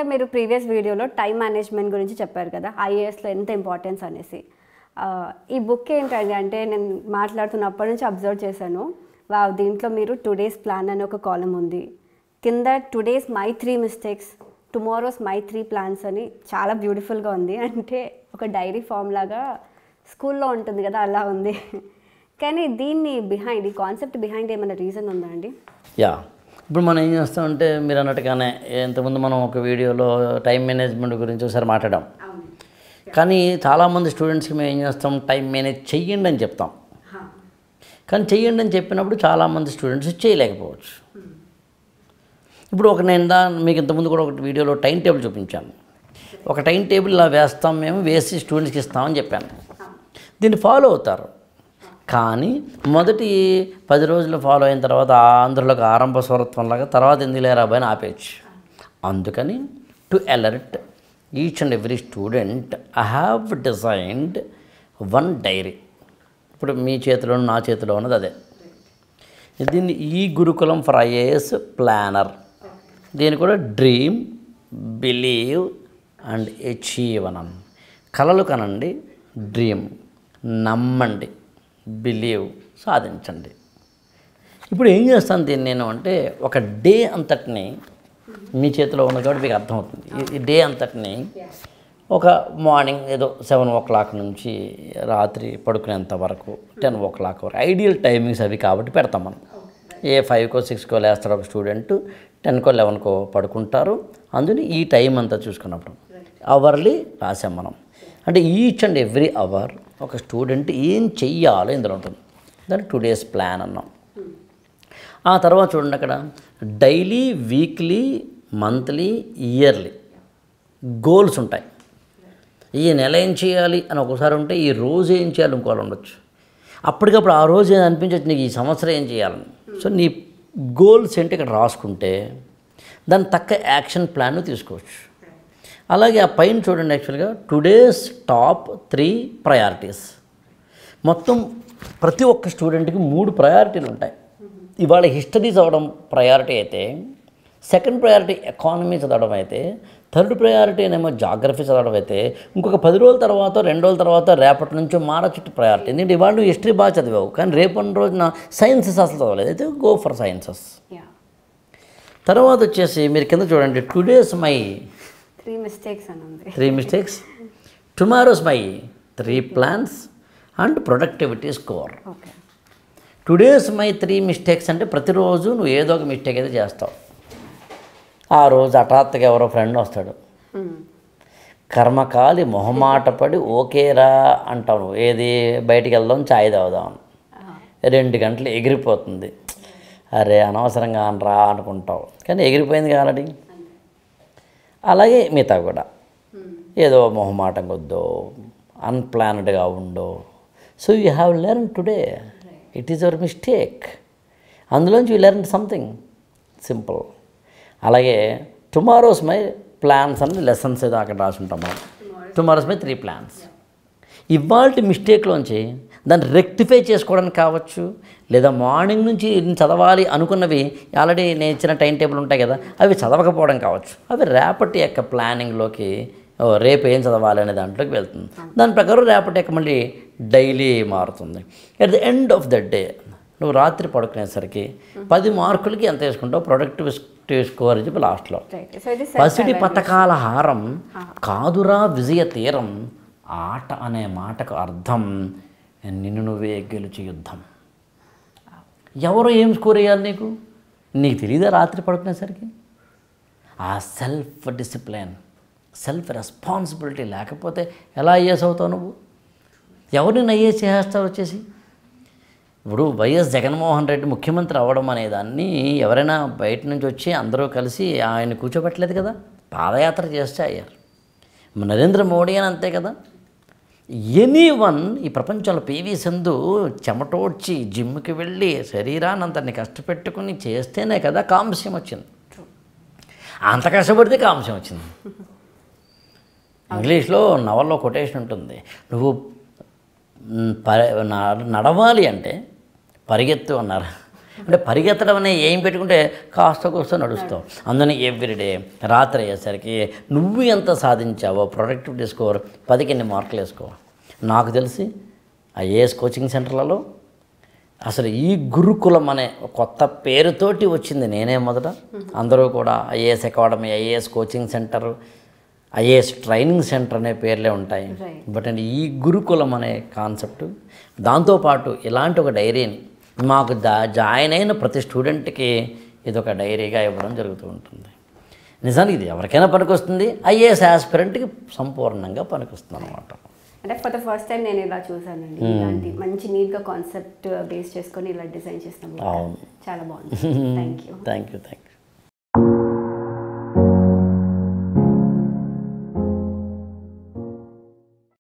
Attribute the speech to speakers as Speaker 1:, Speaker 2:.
Speaker 1: మీరు ప్రీవియస్ వీడియోలో time management గురించి చెప్పారు కదా ఐఏఎస్లో ఎంత ఇంపార్టెన్స్ అనేసి ఆ, ఈ బుక్ ఏంటండి అంటే నేను మాట్లాడుతున్నప్పటి నుంచి అబ్జర్వ్ చేశాను వా దీంట్లో మీరు టుడేస్ ప్లాన్ అనే ఒక కాలం ఉంది కింద today's my three mistakes tomorrow's my three plans అని చాలా బ్యూటిఫుల్గా ఉంది అంటే ఒక డైరీ ఫామ్ లాగా స్కూల్లో ఉంటుంది కదా అలా ఉంది కానీ దీన్ని బిహైండ్ ఈ కాన్సెప్ట్ బిహైండ్ ఏమైనా రీజన్ ఉందా అండి
Speaker 2: యా ఇప్పుడు మనం ఏం చేస్తామంటే మీరు అన్నట్టుగానే ఇంతకుముందు మనం ఒక వీడియోలో టైం మేనేజ్మెంట్ గురించి ఒకసారి మాట్లాడాం కానీ చాలామంది స్టూడెంట్స్కి మేము ఏం చేస్తాం టైం మేనేజ్ చెయ్యండి అని చెప్తాం కానీ చెయ్యండి అని చెప్పినప్పుడు చాలామంది స్టూడెంట్స్ చేయలేకపోవచ్చు ఇప్పుడు ఒక నేను దా మీకు ఇంతకుముందు కూడా ఒక వీడియోలో టైం టేబుల్ చూపించాను ఒక టైం టేబుల్ ఇలా వేస్తాం మేము వేసి స్టూడెంట్స్కి ఇస్తామని చెప్పాను దీన్ని ఫాలో అవుతారు కానీ మొదటి పది రోజులు ఫాలో అయిన తర్వాత ఆంధ్రలోకి ఆరంభ స్వరత్వంలాగా తర్వాత ఎందుకు లేరా అని ఆపేయచ్చు అందుకని to alert each and every student I have designed one diary ఇప్పుడు మీ చేతిలో నా చేతిలో ఉన్నది అదే దీన్ని ఈ గురుకులం ఫర్ ఐఏఎస్ ప్లానర్ దీని కూడా డ్రీమ్ బిలీవ్ అండ్ అచీవ్ అనం కలలు కనండి డ్రీమ్ నమ్మండి బిలీవ్ సాధించండి ఇప్పుడు ఏం చేస్తాను దీన్ని నేను అంటే ఒక డే అంతటిని మీ చేతిలో ఉన్న కాబట్టి మీకు అర్థమవుతుంది ఈ- ఈ డే అంతటిని ఒక మార్నింగ్ ఏదో సెవెన్ ఓ క్లాక్ నుంచి రాత్రి పడుకునేంత వరకు టెన్ ఓ క్లాక్ వరకు ఐడియల్ టైమింగ్స్ అవి కాబట్టి పెడతాం మనం ఏ ఫైవ్కో సిక్స్కో లేస్తాడు ఒక స్టూడెంట్ టెన్కో లెవెన్కో పడుకుంటారు అందుని ఈ టైం అంతా చూసుకున్నప్పుడు అవర్లీ రాసాం మనం అంటే ఈచ్ అండ్ ఎవ్రీ అవర్ ఒక స్టూడెంట్ ఏం చెయ్యాలో ఇందులో ఉంటుంది దాన్ని టూ డేస్ ప్లాన్ అన్నాం ఆ తర్వాత చూడండి అక్కడ daily weekly monthly yearly goals ఉంటాయి ఈ నెల ఏం చేయాలి అని ఒకసారి ఉంటే ఈ రోజు ఏం చేయాలి ఇంకోళ్ళు ఉండొచ్చు అప్పటికప్పుడు ఆ రోజు ఏం అనిపించవచ్చు నీకు ఈ సంవత్సరం ఏం చేయాలని సో నీ గోల్స్ ఏంటి ఇక్కడ రాసుకుంటే దాని తక్క యాక్షన్ ప్లాన్ తీసుకోవచ్చు అలాగే ఆ పైన చూడండి యాక్చువల్గా టుడేస్ టాప్ త్రీ ప్రయారిటీస్ మొత్తం ప్రతి ఒక్క స్టూడెంట్కి మూడు ప్రయారిటీలు ఉంటాయి ఇవాళ హిస్టరీ చదవడం ప్రయారిటీ అయితే సెకండ్ ప్రయారిటీ ఎకానమీ చదవడం అయితే థర్డ్ ప్రయారిటీ ఏమో జాగ్రఫీ చదవడం అయితే ఇంకొక పది రోజుల తర్వాత రెండు రోజుల తర్వాత రేపటి నుంచి మారచుట్టు ప్రయారిటీ ఎందుకంటే ఇవాళ నువ్వు హిస్టరీ బాగా చదివావు కానీ రేపటి రోజున సైన్సెస్ అసలు చదవలేదు అయితే గో ఫర్ సైన్సెస్
Speaker 1: యా
Speaker 2: తర్వాత వచ్చేసి మీరు కింద చూడండి టుడేస్ మై
Speaker 1: త్రీ మిస్టేక్స్ అని ఉంది
Speaker 2: three mistakes tomorrow's my three plans and productivity score
Speaker 1: okay
Speaker 2: today's my three mistakes అంటే ప్రతిరోజు నువ్వు ఏదో ఒక మిస్టేక్ అయితే చేస్తావు ఆ రోజు హఠాత్తుగా ఎవరో ఫ్రెండ్ వస్తాడు కర్మకాలి మొహమాట పడి ఓకేరా అంటావు ఏది బయటికి వెళ్దాం చాయ్ తాగుదాం రెండు గంటలు ఎగిరిపోతుంది అరే అనవసరంగా అనరా అనుకుంటావు కానీ ఎగిరిపోయింది ఆల్రెడీ అలాగే మిగతా కూడా ఏదో మొహమాటం కొద్దో అన్ప్లానెడ్గా ఉండో so you have learn today it is your mistake అందులోంచి యూ లెర్న్ సంథింగ్ సింపుల్ అలాగే టుమారోస్ మై ప్లాన్స్ అని లెసన్స్ ఏదో అక్కడ రాసి ఉంటాం మనం టుమారోస్ మై త్రీ ప్లాన్స్ ఇవాళ మిస్టేక్లోంచి దాన్ని రెక్టిఫై చేసుకోవడానికి కావచ్చు లేదా మార్నింగ్ నుంచి ఇన్ని చదవాలి అనుకున్నవి ఆల్రెడీ నేను ఇచ్చిన టైం టేబుల్ ఉంటాయి కదా అవి చదవకపోవడం కావచ్చు అవి రేపటి యొక్క ప్లానింగ్లోకి ఓ, రేపు ఏం చదవాలి అనే దాంట్లోకి వెళ్తుంది దాని ప్రకారం రేపటి యొక్క మళ్ళీ డైలీ మారుతుంది at the end of the day నువ్వు రాత్రి పడుకునేసరికి పది మార్కులకి ఎంత వేసుకుంటావు ప్రొడక్టివ్ స్కోర్ చెప్పి లాస్ట్లో
Speaker 1: రైట్ సో ఇది
Speaker 2: పసిడి పథకాల హారం కాదురా విజయ తీరం ఆట అనే మాటకు అర్థం నిన్ను నువ్వే గెలిచి యుద్ధం ఎవరు ఏం స్కోర్ వేయాలి నీకు నీకు తెలియదా రాత్రి పడుకునేసరికి ఆ సెల్ఫ్ డిసిప్లిన్ సెల్ఫ్ రెస్పాన్సిబిలిటీ లేకపోతే ఎలా ఐఏఎస్ అవుతావు నువ్వు ఎవరిని ఐఏఎస్ చేసేస్తావు వచ్చేసి ఇప్పుడు వైఎస్ జగన్మోహన్ రెడ్డి ముఖ్యమంత్రి అవ్వడం అనేదాన్ని ఎవరైనా బయట నుంచి వచ్చి అందరూ కలిసి ఆయన కూర్చోబెట్టలేదు కదా పాదయాత్ర చేస్తే అయ్యారు నరేంద్ర మోడీ అని అంతే కదా ఎనీ వన్ ఈ ప్రపంచంలో పివి సింధు చెమటోడ్చి జిమ్కి వెళ్ళి శరీరాన్ని అంతని కష్టపెట్టుకుని చేస్తేనే కదా కాంస్యం వచ్చింది అంత కష్టపడితే కాంస్యం వచ్చింది ఇంగ్లీష్లో నవల్లో కొటేషన్ ఉంటుంది నువ్వు మ్, ప న- నడవాలి అంటే పరిగెత్తు అన్నారు అంటే పరిగెత్తడం అనే ఏం పెట్టుకుంటే కాస్త కూస్త నడుస్తావు అందుకని ఎవ్రీడే రాత్రి అయ్యేసరికి నువ్వు ఎంత సాధించావో ప్రొడక్టివిటీ స్కోర్ పదికి ఎన్ని మార్కులు వేసుకో నాకు తెలిసి ఐఏఎస్ కోచింగ్ సెంటర్లలో అసలు ఈ గురుకులం అనే ఒక కొత్త పేరుతోటి వచ్చింది నేనే మొదట అందరూ కూడా IAS academy IAS coaching centre IAS training centre అనే పేర్లే ఉంటాయి
Speaker 1: Right.
Speaker 2: బట్ అండి ఈ గురుకులం అనే కాన్సెప్ట్ దాంతోపాటు ఇలాంటి ఒక డైరీని మాకు దా జాయిన్ అయిన ప్రతి స్టూడెంట్కి ఇది ఒక డైరీగా ఇవ్వడం జరుగుతూ ఉంటుంది నిజానికి ఇది ఎవరికైనా పనికొస్తుంది ఐఏఎస్ ఆస్పిరెంట్కి సంపూర్ణంగా పనికొస్తుంది అనమాట
Speaker 1: అంటే ఫర్ ద ఫస్ట్ టైం నేను ఇలా చూసానండి ఇలాంటి మంచి నీట్గా కాన్సెప్ట్ బేస్ చేసుకొని ఇలా డిజైన్ చేసిన book.
Speaker 2: అవును
Speaker 1: చాలా బాగుంది thank you
Speaker 2: thank you thank you